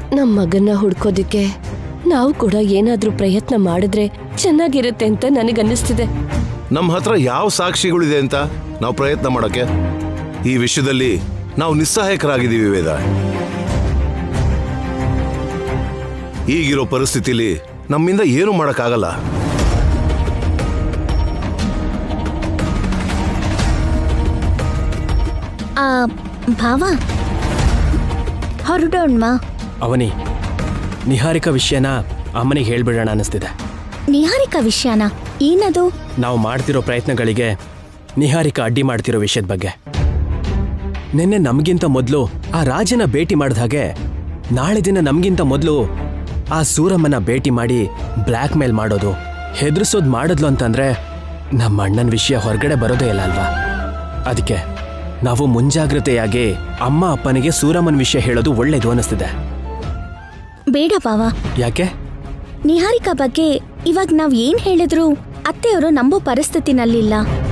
ನಮ್ ಮಗನ್ನ ಹುಡ್ಕೋದಿಕ್ಕೆ ನಾವು ಕೂಡ ಏನಾದ್ರೂ ಪ್ರಯತ್ನ ಮಾಡಿದ್ರೆ ಚೆನ್ನಾಗಿರುತ್ತೆ ಅಂತ ನನಗನ್ನಿಸ್ತಿದೆ ನಮ್ಮ ಹತ್ರ ಯಾವ ಸಾಕ್ಷಿಗಳಿದೆ ಅಂತ ನಾವು ಪ್ರಯತ್ನ ಮಾಡೋಕೆ ಈ ವಿಷಯದಲ್ಲಿ ನಾವು ನಿಸ್ಸಹಾಯಕರಾಗಿದ್ದೀವಿ ವೇದ ಈಗಿರೋ ಪರಿಸ್ಥಿತಿಲಿ ನಮ್ಮಿಂದ ಏನು ಮಾಡೋಕ್ಕಾಗಲ್ಲ ಆ ಭಾವ ಹೊರಡೋಣ್ಮಾ ಅವನಿ ನಿಹಾರಿಕಾ ವಿಷಯನ ಅಮ್ಮನಿಗೆ ಹೇಳ್ಬಿಡೋಣ ಅನ್ನಿಸ್ತಿದೆ ನಿಹಾರಿಕಾ ವಿಷಯನ ಏನದು ನಾವು ಮಾಡ್ತಿರೋ ಪ್ರಯತ್ನಗಳಿಗೆ ನಿಹಾರಿಕಾ ಅಡ್ಡಿ ಮಾಡ್ತಿರೋ ವಿಷಯದ ಬಗ್ಗೆ ನಿನ್ನೆ ನಮಗಿಂತ ಮೊದಲು ಆ ರಾಜನ ಭೇಟಿ ಮಾಡಿದ ಹಾಗೆ ನಾಳೆ ದಿನ ನಮಗಿಂತ ಮೊದಲು ಆ ಸೂರಮ್ಮನ ಭೇಟಿ ಮಾಡಿ ಬ್ಲ್ಯಾಕ್ ಮೇಲ್ ಮಾಡೋದು ಹೆದರ್ಸೋದು ಮಾಡಿದ್ಲು ಅಂತಂದ್ರೆ ನಮ್ಮ ಅಣ್ಣನ ವಿಷಯ ಹೊರಗಡೆ ಬರೋದೇ ಇಲ್ಲ ಅಲ್ವಾ ಅದಕ್ಕೆ ನಾವು ಮುಂಜಾಗ್ರತೆಯಾಗಿ ಅಮ್ಮ ಅಪ್ಪನಿಗೆ ಸೂರಮ್ಮನ ವಿಷಯ ಹೇಳೋದು ಒಳ್ಳೇದು ಅನ್ನಿಸ್ತಿದೆ ಬೇಡ ಭಾವ ಯಾಕೆ ನಿಹಾರಿಕಾ ಬಗ್ಗೆ ಇವಾಗ ನಾವ್ ಏನ್ ಹೇಳಿದ್ರು ಅತ್ತೆಯವರು ನಂಬೋ ಪರಿಸ್ಥಿತಿನಲ್ಲಿಲ್ಲ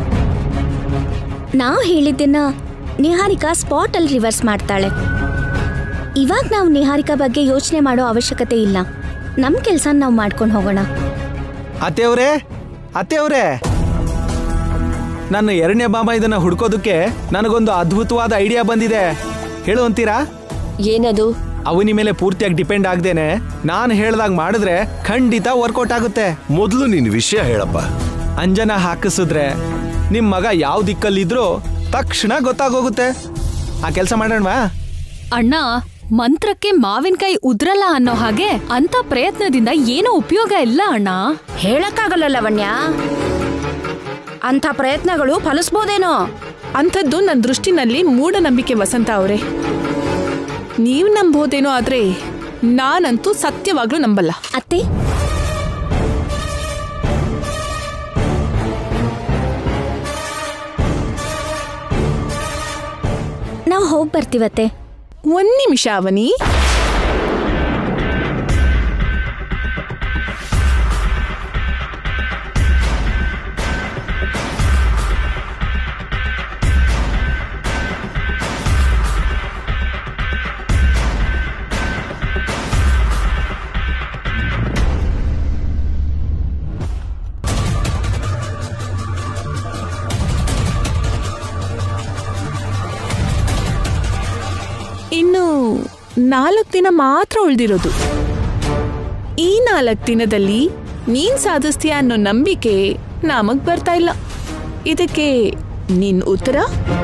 ನಾವ್ ಹೇಳಿದ್ದನ್ನ ನಿಹಾರಿಕಾ ಸ್ಪಾಟ್ ಅಲ್ಲಿ ರಿವರ್ಸ್ ಮಾಡ್ತಾಳೆ ಇವಾಗ ನಾವು ನಿಹಾರಿಕಾ ಬಗ್ಗೆ ಯೋಚನೆ ಮಾಡೋ ಅವಶ್ಯಕತೆ ಇಲ್ಲ ನಮ್ ಕೆಲ್ಸ ನಾವ್ ಮಾಡ್ಕೊಂಡು ಹೋಗೋಣ ಅತ್ತೆಯವ್ರೇ ಅತ್ತೆಯವ್ರೇ ನನ್ನ ಎರಡನೇ ಬಾಮ ಇದನ್ನ ಹುಡ್ಕೋದಕ್ಕೆ ನನಗೊಂದು ಅದ್ಭುತವಾದ ಐಡಿಯಾ ಬಂದಿದೆ ಹೇಳು ಅಂತೀರಾ ಏನದು ಅವನಿ ಮೇಲೆ ಪೂರ್ತಿಯಾಗಿ ಡಿಪೆಂಡ್ ಆಗ್ದೇನೆ ನಾನು ಹೇಳ್ದಾಗ ಮಾಡಿದ್ರೆ ಖಂಡಿತ ವರ್ಕೌಟ್ ಆಗುತ್ತೆ ಮೊದಲು ನೀನು ವಿಷಯ ಹೇಳಪ್ಪ ಅಂಜನ ಹಾಕಿಸಿದ್ರೆ ನಿಮ್ ಮಗ ಯಾವ ದಿಕ್ಕಲ್ಲಿದ್ರೂ ತಕ್ಷಣ ಗೊತ್ತಾಗೋಗುತ್ತೆ ಆ ಕೆಲಸ ಮಾಡೋಣವಾ ಅಣ್ಣ ಮಂತ್ರಕ್ಕೆ ಮಾವಿನಕಾಯಿ ಉದ್ರಲ್ಲ ಅನ್ನೋ ಹಾಗೆ ಅಂತ ಪ್ರಯತ್ನದಿಂದ ಏನೋ ಉಪಯೋಗ ಇಲ್ಲ ಅಣ್ಣ ಹೇಳಕ್ಕಾಗಲ್ಲ ಲವಣ್ಯ ಅಂಥ ಪ್ರಯತ್ನಗಳು ಫಲಿಸ್ಬೋದೇನೋ ಅಂಥದ್ದು ನನ್ನ ದೃಷ್ಟಿನಲ್ಲಿ ಮೂಢನಂಬಿಕೆ ವಸಂತ ಅವರೇ ನೀವು ನಂಬೋದೇನೋ ಆದ್ರೆ ನಾನಂತೂ ಸತ್ಯವಾಗ್ಲೂ ನಂಬಲ್ಲ ಅತ್ತೆ ನಾವು ಹೋಗ್ ಬರ್ತೀವತ್ತೆ ಒಂದ್ ನಿಮಿಷ ಅವನಿ ಇನ್ನು ನಾಲ್ಕು ದಿನ ಮಾತ್ರ ಉಳಿದಿರೋದು ಈ ನಾಲ್ಕು ದಿನದಲ್ಲಿ ನೀನ್ ಸಾಧಿಸ್ತೀಯ ಅನ್ನೋ ನಂಬಿಕೆ ನಮಗ್ ಬರ್ತಾ ಇಲ್ಲ ಇದಕ್ಕೆ ನಿನ್ ಉತ್ತರ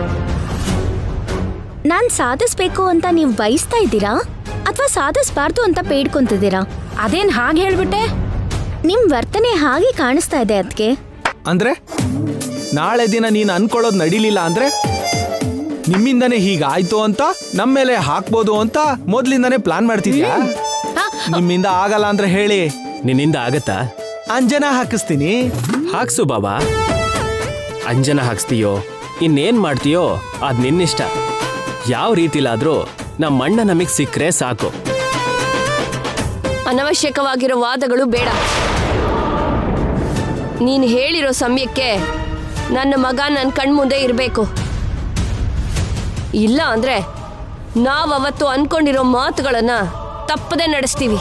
ನಾನ್ ಸಾಧಿಸ್ಬೇಕು ಅಂತ ನೀವು ಬಯಸ್ತಾ ಇದ್ದೀರಾ ಅಥವಾ ಸಾಧಿಸ್ಬಾರ್ದು ಅಂತ ಬೇಡ್ಕೊಂತಿದ್ದೀರಾ ಅದೇನ್ ಹಾಗೆ ಹೇಳ್ಬಿಟ್ಟೆ ನಿಮ್ ವರ್ತನೆ ಹಾಗೆ ಕಾಣಿಸ್ತಾ ಇದೆ ಅದಕ್ಕೆ ಅಂದ್ರೆ ನಾಳೆ ದಿನ ನೀನು ಅನ್ಕೊಳ್ಳೋದು ನಡೀಲಿಲ್ಲ ಅಂದ್ರೆ ನಿಮ್ಮಿಂದನೇ ಹೀಗಾಯ್ತು ಅಂತ ನಮ್ಮ ಮೇಲೆ ಹಾಕ್ಬೋದು ಅಂತ ಮೊದ್ಲಿಂದಾನೇ ಪ್ಲಾನ್ ಮಾಡ್ತಿದ್ಯಾ ನಿಮ್ಮಿಂದ ಆಗಲ್ಲ ಅಂದ್ರೆ ಹೇಳಿ ನಿನ್ನಿಂದ ಆಗತ್ತಾ ಅಂಜನ ಹಾಕಿಸ್ತೀನಿ ಹಾಕ್ಸು ಬಾಬಾ ಅಂಜನ ಹಾಕ್ಸ್ತೀಯೋ ಇನ್ನೇನ್ ಮಾಡ್ತೀಯೋ ಅದ್ ನಿನ್ನಿಷ್ಟ ಯಾವ ರೀತಿಲಾದ್ರೂ ನಮ್ಮ ಅಣ್ಣ ನಮಗ್ ಸಿಕ್ಕ್ರೆ ಸಾಕು ಅನವಶ್ಯಕವಾಗಿರೋ ವಾದಗಳು ಬೇಡ ನೀನ್ ಹೇಳಿರೋ ಸಮಯಕ್ಕೆ ನನ್ನ ಮಗ ನನ್ನ ಕಣ್ಮುಂದೆ ಇರಬೇಕು ಇಲ್ಲ ಅಂದ್ರೆ ನಾವವತ್ತು ಅನ್ಕೊಂಡಿರೋ ಮಾತುಗಳನ್ನ ತಪ್ಪದೆ ನಡೆಸ್ತೀವಿ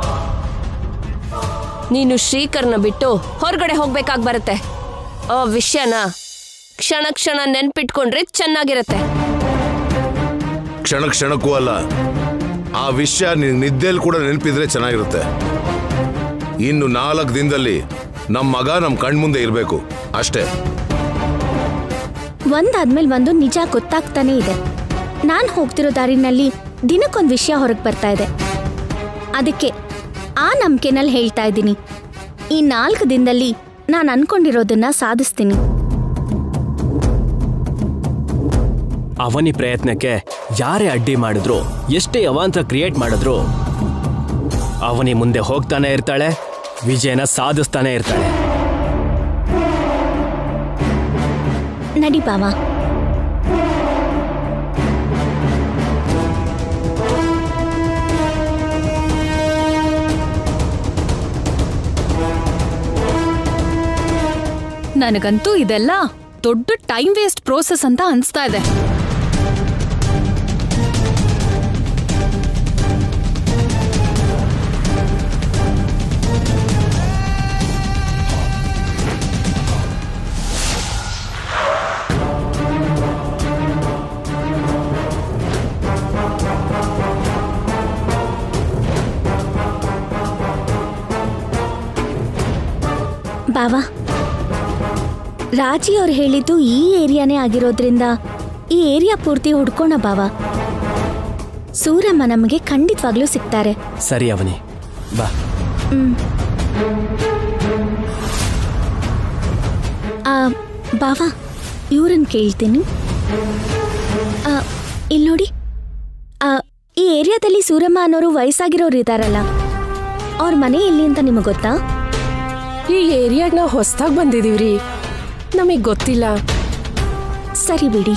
ನೀನು ಶ್ರೀಕರ್ನ ಬಿಟ್ಟು ಹೊರಗಡೆ ಹೋಗ್ಬೇಕಾಗಿ ಬರುತ್ತೆ ಆ ವಿಷಯನ ಕ್ಷಣ ಕ್ಷಣ ನೆನ್ಪಿಟ್ಕೊಂಡ್ರೆ ಚೆನ್ನಾಗಿರತ್ತೆ ಕ್ಷಣ ಕ್ಷಣಕ್ಕೂ ಅಲ್ಲ ಆ ವಿಷಯ ನಿನ್ ನಿದ್ದೆಯಲ್ಲಿ ಕೂಡ ನೆನಪಿದ್ರೆ ಚೆನ್ನಾಗಿರುತ್ತೆ ಇನ್ನು ನಾಲ್ಕು ದಿನದಲ್ಲಿ ನಮ್ಮ ಮಗ ನಮ್ಮ ಕಣ್ಮುಂದೆ ಇರಬೇಕು ಅಷ್ಟೇ ಒಂದಾದ್ಮೇಲೆ ಒಂದು ನಿಜ ಗೊತ್ತಾಗ್ತಾನೆ ಇದೆ ನಾನ್ ಹೋಗ್ತಿರೋ ದಾರಿನಲ್ಲಿ ದಿನಕ್ಕೊಂದ್ ವಿಷಯ ಹೊರಗೆ ಬರ್ತಾ ಇದೆ ಅದಕ್ಕೆ ಆ ನಂಬಿಕೆನಲ್ಲಿ ಹೇಳ್ತಾ ಇದ್ದೀನಿ ಈ ನಾಲ್ಕು ದಿನದಲ್ಲಿ ನಾನು ಅನ್ಕೊಂಡಿರೋದನ್ನ ಸಾಧಿಸ್ತೀನಿ ಅವನಿ ಪ್ರಯತ್ನಕ್ಕೆ ಯಾರೇ ಅಡ್ಡಿ ಮಾಡಿದ್ರು ಎಷ್ಟೇ ಅವಾಂತರ ಕ್ರಿಯೇಟ್ ಮಾಡಿದ್ರು ಅವನಿ ಮುಂದೆ ಹೋಗ್ತಾನೆ ಇರ್ತಾಳೆ ವಿಜಯನ ಸಾಧಿಸ್ತಾನೆ ಇರ್ತಾಳೆ ನಡಿ ಬಾವ ನನಗಂತೂ ಇದೆಲ್ಲ ದೊಡ್ಡ ಟೈಮ್ ವೇಸ್ಟ್ ಪ್ರೋಸೆಸ್ ಅಂತ ಅನ್ಸ್ತಾ ಇದೆ ಬಾವಾ ರಾಜಿ ಅವ್ರು ಹೇಳಿದ್ದು ಈ ಏರಿಯಾನೇ ಆಗಿರೋದ್ರಿಂದ ಈ ಏರಿಯಾ ಪೂರ್ತಿ ಹುಡ್ಕೋಣ ಬಾವಾ ಸೂರಮ್ಮ ನಮಗೆ ಖಂಡಿತವಾಗ್ಲೂ ಸಿಗ್ತಾರೆ ಸರಿ ಅವನಿ ಬಾ ಆ, ಬಾವಾ ಇವ್ರನ್ನ ಕೇಳ್ತೀನಿ ಆ, ಇಲ್ಲ್ ನೋಡಿ ಆ, ಈ ಏರಿಯಾದಲ್ಲಿ ಸೂರಮ್ಮ ಅನ್ನೋರು ವಯಸ್ಸಾಗಿರೋರು ಇದಾರಲ್ಲ ಅವ್ರ ಮನೆ ಎಲ್ಲಿ ಅಂತ ನಿಮಗೆ ಗೊತ್ತಾ ಈ ಏರಿಯಾಗ ನಾವು ಹೊಸ್ದಾಗ್ ಬಂದಿದೀವ್ರಿ ನಮಗ್ ಗೊತ್ತಿಲ್ಲ ಸರಿ ಬಿಡಿ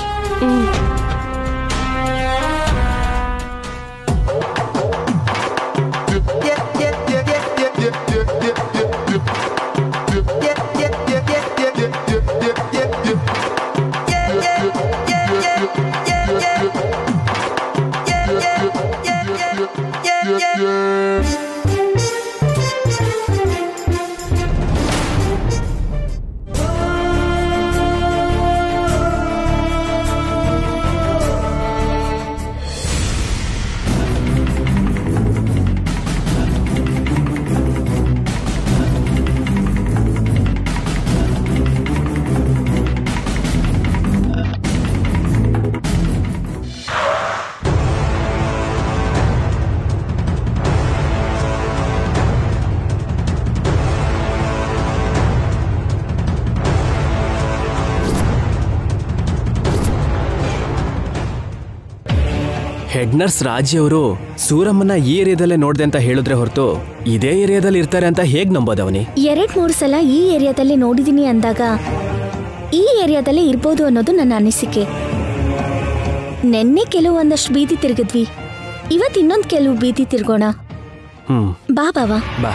ಹೆಡ್ ನರ್ಸ್ ರಾಜಿ ಅವರು ಸೂರಮ್ಮನ ಈ ಏರಿಯಾದಲ್ಲೇ ನೋಡ್ದೆ ಅಂತ ಹೇಳಿದ್ರೆ ಹೊರತು ಇದೇ ಏರಿಯಾದಲ್ಲಿ ಇರ್ತಾರೆ ಅಂತ ಹೇಗ್ ನಂಬೋದು ಅವನಿ ಎರಡ್ ಮೂರು ಸಲ ಈ ಏರಿಯಾದಲ್ಲೇ ನೋಡಿದೀನಿ ಅಂದಾಗ ಈ ಏರಿಯಾದಲ್ಲೇ ಇರ್ಬೋದು ಅನ್ನೋದು ನನ್ನ ಅನಿಸಿಕೆ ನೆನ್ನೆ ಕೆಲವು ಒಂದಷ್ಟು ಬೀದಿ ತಿರುಗಿದ್ವಿ ಇವತ್ತು ಇನ್ನೊಂದು ಕೆಲವು ಬೀದಿ ತಿರ್ಗೋಣ ಹ್ಮ್ ಬಾ ಬಾವಾ ಬಾ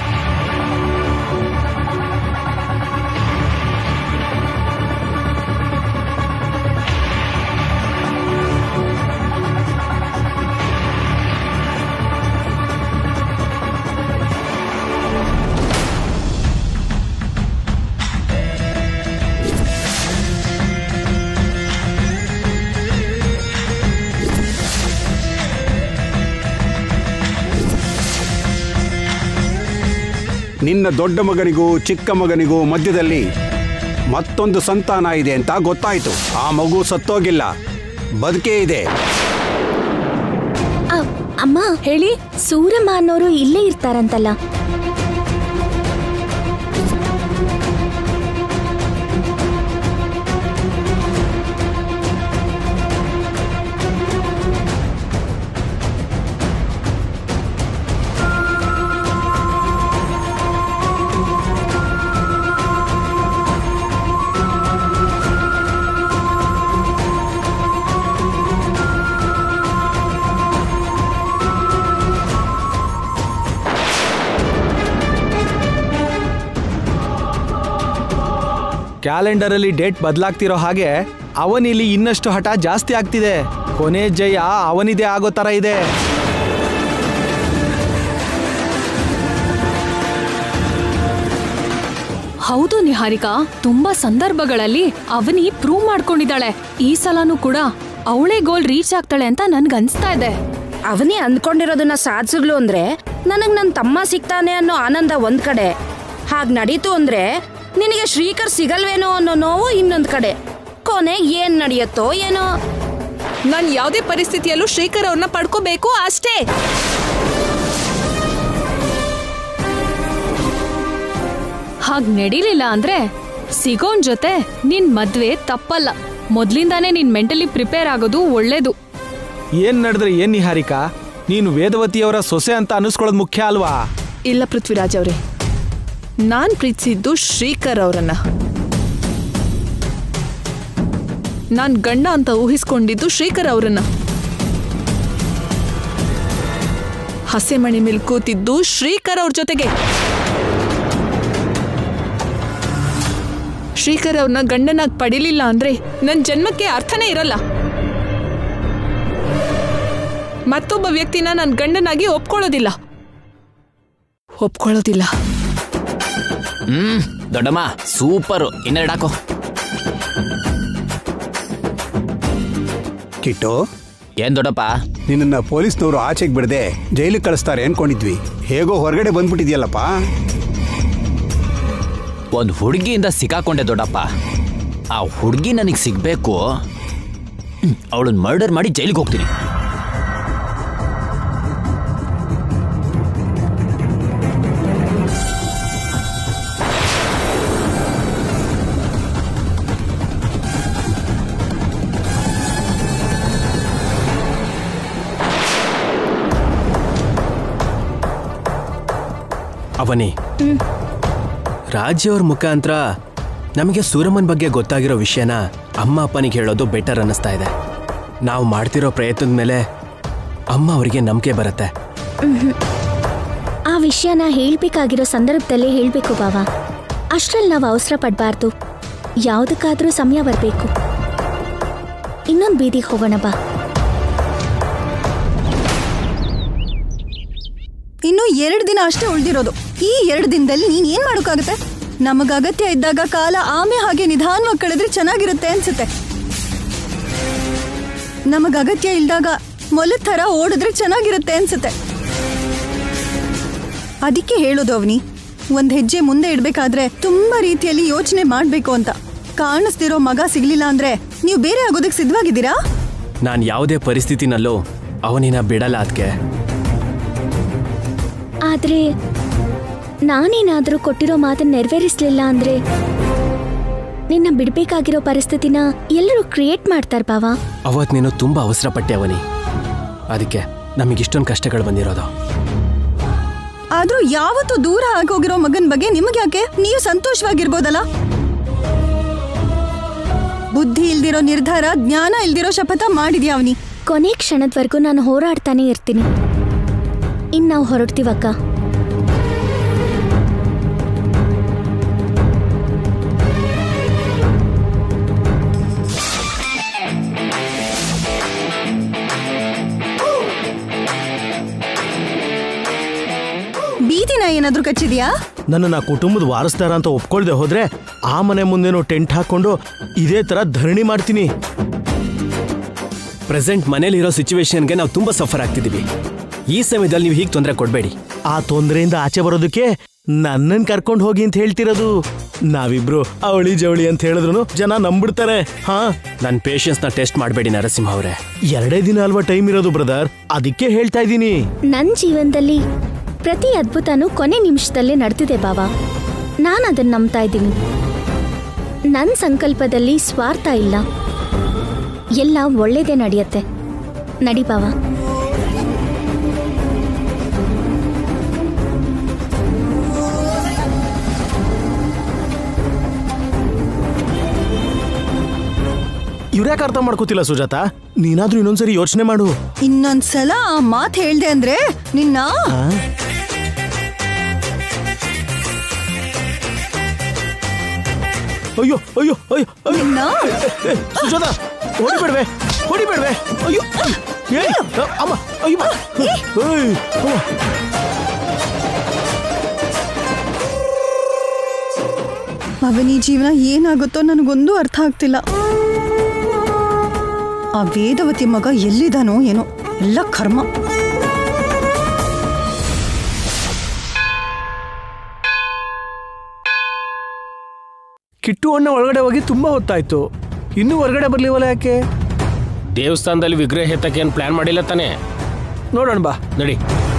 ನಿನ್ನ ದೊಡ್ಡ ಮಗನಿಗೂ ಚಿಕ್ಕ ಮಗನಿಗೂ ಮಧ್ಯದಲ್ಲಿ ಮತ್ತೊಂದು ಸಂತಾನ ಇದೆ ಅಂತ ಗೊತ್ತಾಯ್ತು ಆ ಮಗು ಸತ್ತೋಗಿಲ್ಲ ಬದುಕೇ ಇದೆ ಆ, ಅಮ್ಮ ಹೇಳಿ ಸೂರಮ್ಮ ಅನ್ನೋರು ಇಲ್ಲೇ ಇರ್ತಾರಂತಲ್ಲ ಕ್ಯಾಲೆಂಡರಲ್ಲಿ ಡೇಟ್ ಬದಲಾಗ್ತಿರೋ ಹಾಗೆ ಅವನಿಲಿ ಇನ್ನಷ್ಟು ಹಠ ಜಾಸ್ತಿ ಆಗ್ತಿದೆ ಕೊನೆ ಜಯ ಅವನಿದೇ ಆಗೋ ತರ ಇದೆ ಹೌದು ನಿಹಾರಿಕಾ ತುಂಬಾ ಸಂದರ್ಭಗಳಲ್ಲಿ ಅವನಿ ಪ್ರೂವ್ ಮಾಡ್ಕೊಂಡಿದ್ದಾಳೆ ಈ ಸಲನೂ ಕೂಡ ಅವಳೇ ಗೋಲ್ ರೀಚ್ ಆಗ್ತಾಳೆ ಅಂತ ನನ್ಗನ್ಸ್ತಾ ಇದೆ ಅವನೇ ಅಂದ್ಕೊಂಡಿರೋದನ್ನ ಸಾಧಿಸಿದ್ಲು ಅಂದ್ರೆ ನನಗ್ ನನ್ನ ತಮ್ಮ ಸಿಗ್ತಾನೆ ಅನ್ನೋ ಆನಂದ ಒಂದ್ ಕಡೆ ಹಾಗ್ ನಡೀತು ಅಂದ್ರೆ ನಿನಗೆ ಶ್ರೀಕರ್ ಸಿಗಲ್ವೇನೋ ಅನ್ನೋ ನೋವು ಇನ್ನೊಂದ್ ಕಡೆ ಕೊನೆ ಏನ್ ನಡೆಯುತ್ತೋ ಏನೋ ನಾನು ಯಾವುದೇ ಪರಿಸ್ಥಿತಿಯಲ್ಲೂ ಶ್ರೀಕರ್ ಅವ್ರನ್ನ ಪಡ್ಕೋಬೇಕು ಅಷ್ಟೇ ಹಾಗ್ ನಡೀಲಿಲ್ಲ ಅಂದ್ರೆ ಸಿಗೋನ್ ಜೊತೆ ನಿನ್ ಮದ್ವೆ ತಪ್ಪಲ್ಲ ಮೊದ್ಲಿಂದಾನೇ ನೀನ್ ಮೆಂಟಲಿ ಪ್ರಿಪೇರ್ ಆಗೋದು ಒಳ್ಳೇದು ಏನ್ ನಡೆದ್ರೆ ಏನ್ ನಿಹಾರಿಕಾ ನೀನು ವೇದವತಿಯವರ ಸೊಸೆ ಅಂತ ಅನಿಸ್ಕೊಳ್ಳೋದು ಮುಖ್ಯ ಅಲ್ವಾ ಇಲ್ಲ ಪೃಥ್ವಿರಾಜ್ ಅವರೇ ನಾನ್ ಪ್ರೀತಿಸಿದ್ದು ಶ್ರೀಕರ್ ಅವರನ್ನ ನಾನ್ ಗಂಡ ಅಂತ ಊಹಿಸ್ಕೊಂಡಿದ್ದು ಶ್ರೀಕರ್ ಅವರನ್ನ ಹಸೆಮಣಿ ಮೇಲೆ ಕೂತಿದ್ದು ಶ್ರೀಕರ್ ಅವ್ರ ಜೊತೆಗೆ ಶ್ರೀಕರ್ ಅವ್ರನ್ನ ಗಂಡನಾಗಿ ಪಡಿಲಿಲ್ಲ ಅಂದ್ರೆ ನನ್ನ ಜನ್ಮಕ್ಕೆ ಅರ್ಥನೇ ಇರಲ್ಲ ಮತ್ತೊಬ್ಬ ವ್ಯಕ್ತಿನ ನನ್ನ ಗಂಡನಾಗಿ ಒಪ್ಕೊಳ್ಳೋದಿಲ್ಲ ಒಪ್ಕೊಳ್ಳೋದಿಲ್ಲ ಹ್ಮ್ ದೊಡ್ಡಮ್ಮ ಸೂಪರು ಇನ್ನೆರಡು ಹಾಕೋ ಕಿಟ್ಟು ಏನ್ ದೊಡ್ಡಪ್ಪ ನಿನ್ನನ್ನ ಪೊಲೀಸ್ನವರು ಆಚೆಗೆ ಬಿಡದೆ ಜೈಲಿಗೆ ಕಳಿಸ್ತಾರೆ ಅನ್ಕೊಂಡಿದ್ವಿ ಹೇಗೋ ಹೊರಗಡೆ ಬಂದ್ಬಿಟ್ಟಿದ್ಯಲ್ಲಪ್ಪ ಒಂದು ಹುಡುಗಿಯಿಂದ ಸಿಕ್ಕಾಕೊಂಡೆ ದೊಡ್ಡಪ್ಪ ಆ ಹುಡುಗಿ ನನಗೆ ಸಿಗ್ಬೇಕು ಅವಳನ್ನ ಮರ್ಡರ್ ಮಾಡಿ ಜೈಲಿಗೆ ಹೋಗ್ತೀನಿ ಅವನಿ ರಾಜ್ಯವ್ರ ಮುಖಾಂತರ ನಮಗೆ ಸೂರಮ್ಮನ ಬಗ್ಗೆ ಗೊತ್ತಾಗಿರೋ ವಿಷಯನ ಅಮ್ಮ ಅಪ್ಪನಿಗೆ ಹೇಳೋದು ಬೆಟರ್ ಅನ್ನಿಸ್ತಾ ಇದೆ ನಾವು ಮಾಡ್ತಿರೋ ಪ್ರಯತ್ನದ ಮೇಲೆ ಅಮ್ಮ ಅವರಿಗೆ ನಂಬಿಕೆ ಬರುತ್ತೆ ಆ ವಿಷಯನ ಹೇಳ್ಬೇಕಾಗಿರೋ ಸಂದರ್ಭದಲ್ಲೇ ಹೇಳ್ಬೇಕು ಬಾವ ಅಷ್ಟ್ರಲ್ಲಿ ನಾವು ಅವಸರ ಪಡಬಾರ್ದು ಯಾವುದಕ್ಕಾದ್ರೂ ಸಮಯ ಬರಬೇಕು ಇನ್ನೊಂದು ಬೀದಿಗೆ ಹೋಗೋಣ ಬಾ ಇನ್ನು ಎರಡು ದಿನ ಅಷ್ಟೇ ಉಳಿದಿರೋದು ಈ ಎರಡು ದಿನದಲ್ಲಿ ನೀನ್ ಏನ್ ಮಾಡೋಕ್ಕಾಗತ್ತೆ ನಮಗ ಅಗತ್ಯ ಇದ್ದಾಗ ಕಾಲ ಆಮೆ ಹಾಗೆ ನಿಧಾನವಾಗಿ ಕಳೆದ್ರೆ ಚೆನ್ನಾಗಿರುತ್ತೆ ಅನ್ಸುತ್ತೆ ನಮಗ ಅಗತ್ಯ ಇಲ್ದಾಗ ಮೊಲದ ಥರ ಓಡಿದ್ರೆ ಚೆನ್ನಾಗಿರುತ್ತೆ ಅನ್ಸುತ್ತೆ ಅದಕ್ಕೆ ಹೇಳೋದು ಅವನಿ ಒಂದ್ ಹೆಜ್ಜೆ ಮುಂದೆ ಇಡ್ಬೇಕಾದ್ರೆ ತುಂಬಾ ರೀತಿಯಲ್ಲಿ ಯೋಚನೆ ಮಾಡ್ಬೇಕು ಅಂತ ಕಾಣಿಸ್ತಿರೋ ಮಗ ಸಿಗ್ಲಿಲ್ಲ ಅಂದ್ರೆ ನೀವು ಬೇರೆ ಆಗೋದಕ್ಕೆ ಸಿದ್ಧವಾಗಿದ್ದೀರಾ ನಾನು ಯಾವುದೇ ಪರಿಸ್ಥಿತಿನಲ್ಲೂ ಅವನಿನ ಬಿಡಲ್ಲ ಅದಕ್ಕೆ ಆದ್ರೆ ನಾನೇನಾದ್ರೂ ಕೊಟ್ಟಿರೋ ಮಾತನ್ನ ನೆರವೇರಿಸ್ಲಿಲ್ಲ ಅಂದ್ರೆ ನಿನ್ನ ಬಿಡ್ಬೇಕಾಗಿರೋ ಪರಿಸ್ಥಿತಿನ ಎಲ್ಲರೂ ಕ್ರಿಯೇಟ್ ಮಾಡ್ತಾರ ಬಾವ ಅವತ್ತು ನೀನು ತುಂಬ ಅವಸರ ಪಟ್ಟೆ ಅವನಿ ಅದಕ್ಕೆ ನಮಗಿಷ್ಟೊಂದು ಕಷ್ಟಗಳು ಬಂದಿರೋದು ಆದ್ರೂ ಯಾವತ್ತೂ ದೂರ ಆಗೋಗಿರೋ ಮಗನ್ ಬಗ್ಗೆ ನಿಮಗೆ ಯಾಕೆ ನೀವು ಸಂತೋಷವಾಗಿರ್ಬೋದಲ್ಲ ಬುದ್ಧಿ ಇಲ್ದಿರೋ ನಿರ್ಧಾರ ಜ್ಞಾನ ಇಲ್ದಿರೋ ಶಪಥ ಮಾಡಿದ್ಯಾ ಅವನಿ ಕೊನೆ ಕ್ಷಣದವರೆಗೂ ನಾನು ಹೋರಾಡ್ತಾನೆ ಇರ್ತೀನಿ ಇನ್ ನಾವು ಹೊರಡ್ತೀವಕ್ಕ ಬೀದಿನ ಏನಾದ್ರೂ ಕಚ್ಚಿದ್ಯಾ ನನ್ನನ್ನು ಕುಟುಂಬದ ವಾರಸ್ದಾರ ಅಂತ ಒಪ್ಕೊಳ್ದೆ ಹೋದ್ರೆ ಆ ಮನೆ ಮುಂದೆನೋ ಟೆಂಟ್ ಹಾಕೊಂಡು ಇದೇ ತರ ಧರಣಿ ಮಾಡ್ತೀನಿ ಪ್ರೆಸೆಂಟ್ ಮನೇಲಿರೋ ಸಿಚುವೇಶನ್ಗೆ ನಾವು ತುಂಬ ಸಫರ್ ಆಗ್ತಿದ್ದೀವಿ ಈ ಸಮಯದಲ್ಲಿ ನೀವು ಹೀಗೆ ತೊಂದರೆ ಕೊಡಬೇಡಿ ಆ ತೊಂದರೆಯಿಂದ ಆಚೆ ಬರೋದಕ್ಕೆ ನನ್ನನ್ ಕರ್ಕೊಂಡು ಹೋಗಿ ಅಂತ ಹೇಳ್ತಿರೋದು ನಾವಿಬ್ರು ಅವಳಿ ಜವಳಿ ಅಂತ ಹೇಳಿದ್ರು ಜನ ನಂಬಿಡ್ತಾರೆ ಹಾ ನನ್ನ ಪೇಷನ್ಸ್ನ ಟೆಸ್ಟ್ ಮಾಡಬೇಡಿ ನರಸಿಂಹ ಅವರೇ ಎರಡೇ ದಿನ ಅಲ್ವಾ ಟೈಮ್ ಇರೋದು ಬ್ರದರ್ ಅದಕ್ಕೆ ಹೇಳ್ತಾ ಇದ್ದೀನಿ ನನ್ನ ಜೀವನದಲ್ಲಿ ಪ್ರತಿ ಅದ್ಭುತನೂ ಕೊನೆ ನಿಮಿಷದಲ್ಲೇ ನಡೆದಿದೆ ಬಾವ ನಾನು ಅದನ್ನ ನಂಬ್ತಾ ಇದ್ದೀನಿ ನನ್ನ ಸಂಕಲ್ಪದಲ್ಲಿ ಸ್ವಾರ್ಥ ಇಲ್ಲ ಎಲ್ಲ ಒಳ್ಳೇದೇ ನಡೆಯತ್ತೆ ನಡಿ ಬಾವ ಇವ್ರ್ಯಾಕೆ ಅರ್ಥ ಮಾಡ್ಕೋತಿಲ್ಲ ಸುಜಾತ ನೀನಾದ್ರೂ ಇನ್ನೊಂದ್ಸರಿ ಯೋಚನೆ ಮಾಡು ಇನ್ನೊಂದ್ಸಲ ಆ ಮಾತ್ ಹೇಳ್ದೆ ಅಂದ್ರೆ ನಿನ್ನ ಆ? ಅಯ್ಯೋ ಅಯ್ಯೋ ಅಯ್ಯೋ ಅಯ್ಯೋ ನಿನ್ನ ಏ, ಸುಜಾತ ಹೊಡಿಬೇಡ್ವೆ ಹೊಡಿಬೇಡ್ವೆ ಅಯ್ಯೋ ಏ ಅಮ್ಮ ಅಯ್ಯೋ ಏಯ್, ಅವ್ವ. ಅವನಿ ಜೀವನ ಏನಾಗುತ್ತೋ ನನಗೊಂದು ಅರ್ಥ ಆಗ್ತಿಲ್ಲ ಆ ವೇದವತಿ ಮಗ ಎಲ್ಲಿದಾನೋ ಏನೋ ಎಲ್ಲ ಕರ್ಮ ಕಿಟ್ಟು ಅಣ್ಣ ಒಳಗಡೆ ಹೋಗಿ ತುಂಬಾ ಹೊತ್ತಾಯ್ತು ಇನ್ನೂ ಹೊರಗಡೆ ಬರ್ಲಿವಲ್ಲ ಯಾಕೆ ದೇವಸ್ಥಾನದಲ್ಲಿ ವಿಗ್ರಹ ಎತ್ತಕ್ಕೆ ಏನು ಪ್ಲಾನ್ ಮಾಡಿಲ್ಲ ತಾನೇ ನೋಡೋಣ ಬಾ ನಡಿ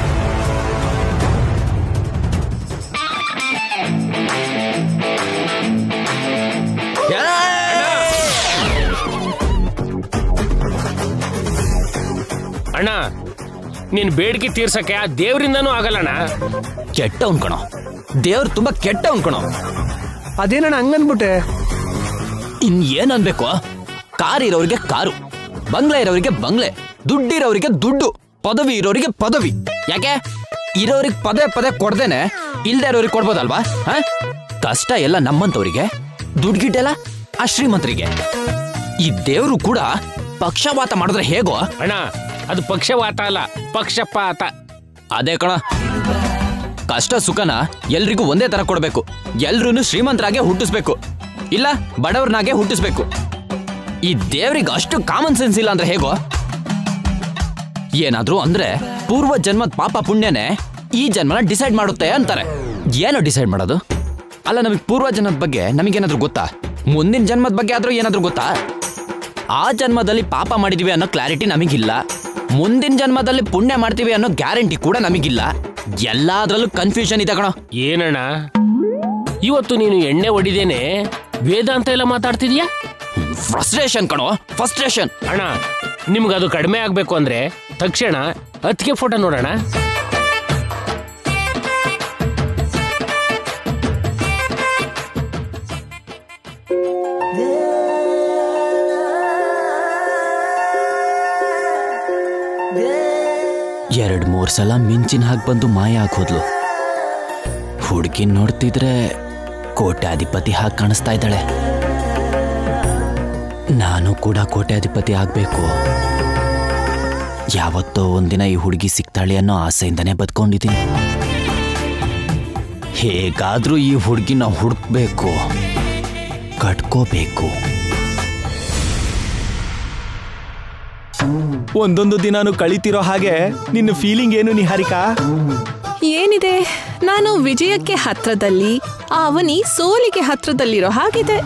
ಅಣ್ಣ ನಿನ್ ಬೇಡಿಕೆ ತೀರ್ಸಕ್ಕೆ ಆ ದೇವರಿಂದನೂ ಆಗಲ್ಲಣ್ಣ ಕೆಟ್ಟವನ್ ಕಣೋ ದೇವ್ರು ತುಂಬಾ ಕೆಟ್ಟವನ್ ಕಣೋ ಅದೇನಣ್ಣ ಹಂಗನ್ಬಿಟ್ಟೆ ಇನ್ ಏನ್ ಅನ್ಬೇಕು ಕಾರ್ ಇರೋರಿಗೆ ಕಾರು ಬಂಗ್ಲೆ ಇರೋರಿಗೆ ಬಂಗ್ಲೆ ದುಡ್ಡಿರೋರಿಗೆ ದುಡ್ಡು ಪದವಿ ಇರೋರಿಗೆ ಪದವಿ ಯಾಕೆ ಇರೋರಿಗೆ ಪದೇ ಪದೇ ಕೊಡ್ದೇನೆ ಇಲ್ದೇ ಇರೋರಿಗೆ ಕೊಡ್ಬೋದಲ್ವಾ ಹ? ಕಷ್ಟ ಎಲ್ಲ ನಮ್ಮಂತವ್ರಿಗೆ ದುಡ್ಡು ಗಿಡ್ಡೆಲ್ಲ ಆ ಶ್ರೀಮಂತರಿಗೆ ಈ ದೇವ್ರು ಕೂಡ ಪಕ್ಷಪಾತ ಮಾಡಿದ್ರೆ ಹೇಗೋ ಅಣ್ಣ ಅದು ಪಕ್ಷವಾತ ಅಲ್ಲ ಪಕ್ಷಪಾತ ಅದೇ ಕಣ ಕಷ್ಟ ಸುಖನ ಎಲ್ರಿಗೂ ಒಂದೇ ತರ ಕೊಡ್ಬೇಕು ಎಲ್ರೂ ಶ್ರೀಮಂತರಾಗೆ ಹುಟ್ಟಿಸ್ಬೇಕು ಇಲ್ಲ ಬಡವ್ರನಾಗೆ ಹುಟ್ಟಿಸ್ಬೇಕು ಈ ದೇವ್ರಿಗೆ ಅಷ್ಟು ಕಾಮನ್ ಸೆನ್ಸ್ ಇಲ್ಲ ಅಂದ್ರೆ ಹೇಗೋ ಏನಾದ್ರೂ ಅಂದ್ರೆ ಪೂರ್ವ ಜನ್ಮದ ಪಾಪ ಪುಣ್ಯನೇ ಈ ಜನ್ಮನ ಡಿಸೈಡ್ ಮಾಡುತ್ತೆ ಅಂತಾರೆ ಏನು ಡಿಸೈಡ್ ಮಾಡೋದು ಅಲ್ಲ ನಮಗೆ ಪೂರ್ವ ಜನ್ಮದ ಬಗ್ಗೆ ನಮಗೇನಾದ್ರೂ ಗೊತ್ತಾ ಮುಂದಿನ ಜನ್ಮದ ಬಗ್ಗೆ ಆದ್ರೂ ಏನಾದ್ರೂ ಗೊತ್ತಾ ಆ ಜನ್ಮದಲ್ಲಿ ಪಾಪ ಮಾಡಿದೀವಿ ಅನ್ನೋ ಕ್ಲಾರಿಟಿ ನಮಗಿಲ್ಲ ಮುಂದಿನ ಜನ್ಮದಲ್ಲಿ ಪುಣ್ಯ ಮಾಡ್ತೀವಿ ಅನ್ನೋ ಗ್ಯಾರಂಟಿ ಕೂಡ ನಮಗಿಲ್ಲ ಎಲ್ಲಾದ್ರಲ್ಲೂ ಕನ್ಫ್ಯೂಷನ್ ಇದೆ ಕಣೋ ಏನಣ್ಣ ಇವತ್ತು ನೀನು ಎಣ್ಣೆ ಹೊಡಿದೇನೆ ವೇದಾಂತ ಎಲ್ಲ ಮಾತಾಡ್ತಿದ್ಯಾ ಫ್ರಸ್ಟ್ರೇಷನ್ ಕಣೋ ಫ್ರಸ್ಟ್ರೇಷನ್ ಅಣ್ಣ ನಿಮ್ಗದು ಕಡಿಮೆ ಆಗ್ಬೇಕು ಅಂದ್ರೆ ತಕ್ಷಣ ಹತ್ತಿಗೆ ಫೋಟೋ ನೋಡೋಣ ಎರಡ್ ಮೂರ್ ಸಲ ಮಿಂಚಿನ ಹಾಗೆ ಬಂದು ಮಾಯ ಆಗ್ ಹೋದ್ಲು ಹುಡುಗಿ ನೋಡ್ತಿದ್ರೆ ಕೋಟ್ಯಾಧಿಪತಿ ಹಾಗೆ ಕಾಣಿಸ್ತಾ ಇದ್ದಾಳೆ ನಾನು ಕೂಡ ಕೋಟ್ಯಾಧಿಪತಿ ಆಗ್ಬೇಕು ಯಾವತ್ತೋ ಒಂದಿನ ಈ ಹುಡುಗಿ ಸಿಗ್ತಾಳೆ ಅನ್ನೋ ಆಸೆಯಿಂದನೇ ಬದ್ಕೊಂಡಿದ್ದೀನಿ ಹೇಗಾದ್ರೂ ಈ ಹುಡುಗಿನ ಹುಡುಕ್ಬೇಕು ಕಟ್ಕೋಬೇಕು ಒಂದೊಂದು ದಿನಾನು ಕಳಿತಿರೋ ಹಾಗೆ ನಿನ್ನ ಫೀಲಿಂಗ್ ಏನು ನಿಹಾರಿಕಾ ಏನಿದೆ ನಾನು ವಿಜಯಕ್ಕೆ ಹತ್ರದಲ್ಲಿ ಆ ಅವನಿ ಸೋಲಿಗೆ ಹತ್ರದಲ್ಲಿರೋ ಹಾಗಿದೆ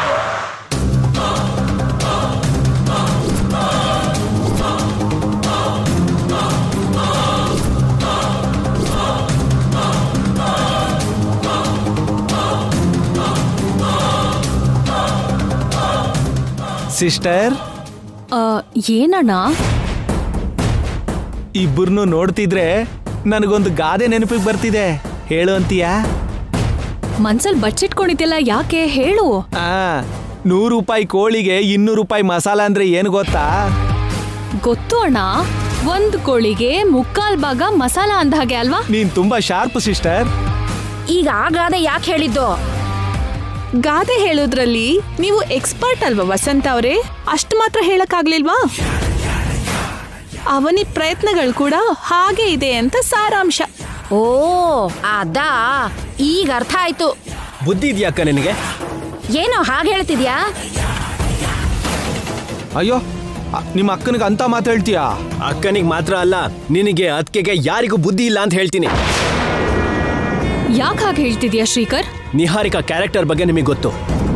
ಸಿಸ್ಟರ್ ಆ, ಏನಣ್ಣ ಇಬ್ಬರನ್ನು ನೋಡ್ತಿದ್ರೆ ನನಗೊಂದು ಗಾದೆ ನೆನಪಿಗೆ ಬರ್ತಿದೆ ಹೇಳು ಅಂತೀಯಾ ಮನ್ಸಲ್ ಬಚ್ಚಿಟ್ಕೊಂಡಿದ್ಯಲ್ಲ ಯಾಕೆ ಹೇಳು ಆ ನೂರು ರೂಪಾಯಿ ಕೋಳಿಗೆ ಇನ್ನೂರು ರೂಪಾಯಿ ಮಸಾಲ ಅಂದ್ರೆ ಏನು ಗೊತ್ತಾ ಗೊತ್ತು ಅಣ್ಣ ಒಂದ್ ಕೋಳಿಗೆ ಮುಕ್ಕಾಲ್ ಭಾಗ ಮಸಾಲ ಅಂದ ಹಾಗೆ ಅಲ್ವಾ ನೀನ್ ತುಂಬಾ ಶಾರ್ಪ್ ಸಿಸ್ಟರ್ ಈಗ ಆ ಗಾದೆ ಯಾಕೆ ಹೇಳಿದ್ದು ಗಾದೆ ಹೇಳೋದ್ರಲ್ಲಿ ನೀವು ಎಕ್ಸ್ಪರ್ಟ್ ಅಲ್ವಾ ವಸಂತ ಅವರೇ ಅಷ್ಟು ಮಾತ್ರ ಹೇಳಕ್ಕಾಗ್ಲಿಲ್ವಾ ಅವನಿ ಪ್ರಯತ್ನಗಳು ಕೂಡ ಹಾಗೆ ಇದೆ ಅಂತ ಸಾರಾಂಶ ಓ ಅದಾ ಈಗ ಅರ್ಥ ಆಯ್ತು ಬುದ್ಧಿ ಇದೆಯಾಕ ನಿನಗೆ ಏನೋ ಹಾಗೆ ಹೇಳ್ತಿದ್ಯಾ ಅಯ್ಯೋ ಅ- ನಿಮ್ಮ ಅಕ್ಕನಿಗೆ ಅಂತ ಮಾತು ಹೇಳ್ತೀಯಾ ಅಕ್ಕನಿಗೆ ಮಾತ್ರ ಅಲ್ಲ ನಿನಗೆ ಅದಕ್ಕೆ ಯಾರಿಗೂ ಬುದ್ಧಿ ಇಲ್ಲ ಅಂತ ಹೇಳ್ತೀನಿ ಯಾಕೆ ಹಾಗೆ ಹೇಳ್ತಿದ್ಯಾ ಶ್ರೀಕರ್ ನಿಹಾರಿಕಾ ಕ್ಯಾರೆಕ್ಟರ್ ಬಗ್ಗೆ ನಿಮಗೆ ಗೊತ್ತು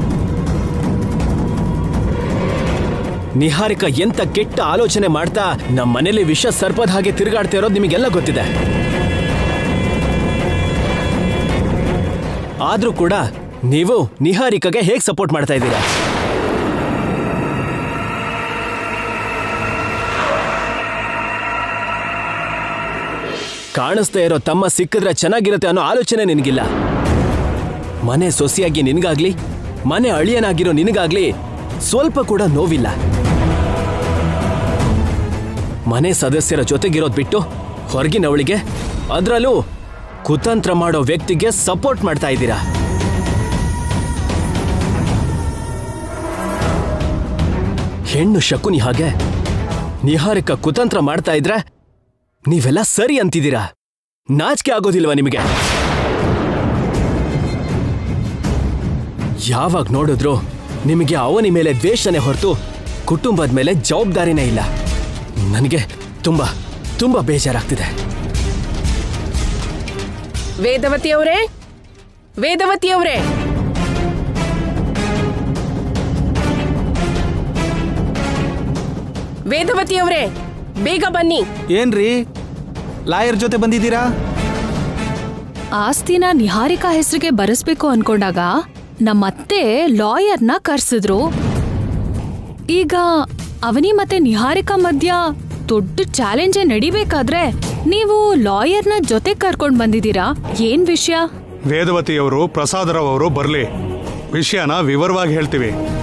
ನಿಹಾರಿಕಾ ಎಂತ ಕೆಟ್ಟ ಆಲೋಚನೆ ಮಾಡ್ತಾ ನಮ್ಮ ಮನೇಲಿ ವಿಷ ಸರ್ಪದ ಹಾಗೆ ತಿರುಗಾಡ್ತಾ ಇರೋದು ನಿಮಗೆಲ್ಲ ಗೊತ್ತಿದೆ ಆದ್ರೂ ಕೂಡ ನೀವು ನಿಹಾರಿಕಾಗೆ ಹೇಗೆ ಸಪೋರ್ಟ್ ಮಾಡ್ತಾ ಇದ್ದೀರಾ ಕಾಣಿಸ್ತಾ ಇರೋ ತಮ್ಮ ಸಿಕ್ಕಿದ್ರೆ ಚೆನ್ನಾಗಿರುತ್ತೆ ಅನ್ನೋ ಆಲೋಚನೆ ನಿನಗಿಲ್ಲ ಮನೆ ಸೊಸೆಯಾಗಿ ನಿನಗಾಗ್ಲಿ ಮನೆ ಅಳಿಯನಾಗಿರೋ ನಿನಗಾಗ್ಲಿ ಸ್ವಲ್ಪ ಕೂಡ ನೋವಿಲ್ಲ ಮನೆ ಸದಸ್ಯರ ಜೊತೆಗಿರೋದ್ ಬಿಟ್ಟು ಹೊರಗಿನವಳಿಗೆ ಅದರಲ್ಲೂ ಕುತಂತ್ರ ಮಾಡೋ ವ್ಯಕ್ತಿಗೆ ಸಪೋರ್ಟ್ ಮಾಡ್ತಾ ಇದ್ದೀರಾ ಹೆಣ್ಣು ಶಕುನಿ ಹಾಗೆ ನಿಹಾರಿಕ ಕುತಂತ್ರ ಮಾಡ್ತಾ ಇದ್ರೆ ನೀವೆಲ್ಲ ಸರಿ ಅಂತಿದ್ದೀರಾ ನಾಚಿಕೆ ಆಗೋದಿಲ್ವಾ ನಿಮಗೆ ಯಾವಾಗ ನೋಡಿದ್ರು ನಿಮಗೆ ಅವನಿ ಮೇಲೆ ದ್ವೇಷನೇ ಹೊರತು ಕುಟುಂಬದ ಮೇಲೆ ಜವಾಬ್ದಾರಿನೇ ಇಲ್ಲ ನನಗೆ ತುಂಬಾ ತುಂಬಾ ಬೇಜಾರಾಗ್ತಿದೆ ವೇದವತಿ ಅವರೇ ವೇದವತಿ ಅವರೇ ವೇದವತಿ ಅವರೇ ಬೇಗ ಬನ್ನಿ ಏನ್ರಿ ಲಾಯರ್ ಜೊತೆ ಬಂದಿದ್ದೀರಾ ಆಸ್ತಿನ ನಿಹಾರಿಕಾ ಹೆಸರಿಗೆ ಬರೆಸ್ಬೇಕು ಅನ್ಕೊಂಡಾಗ ನಮ್ಮತ್ತೆ ಲಾಯರ್ನ ಕರ್ಸಿದ್ರು ಈಗ ಅವನಿ ಮತ್ತೆ ನಿಹಾರಿಕಾ ಮಧ್ಯ ದೊಡ್ಡ ಚಾಲೆಂಜೇ ನಡಿಬೇಕಾದ್ರೆ ನೀವು ಲಾಯರ್ನ ಜೊತೆ ಕರ್ಕೊಂಡ್ ಬಂದಿದ್ದೀರಾ ಏನ್ ವಿಷಯ ವೇದವತಿಯವರು ಪ್ರಸಾದರಾವ್ ಅವರು ಬರಲಿ ವಿಷಯನ ವಿವರವಾಗಿ ಹೇಳ್ತೀವಿ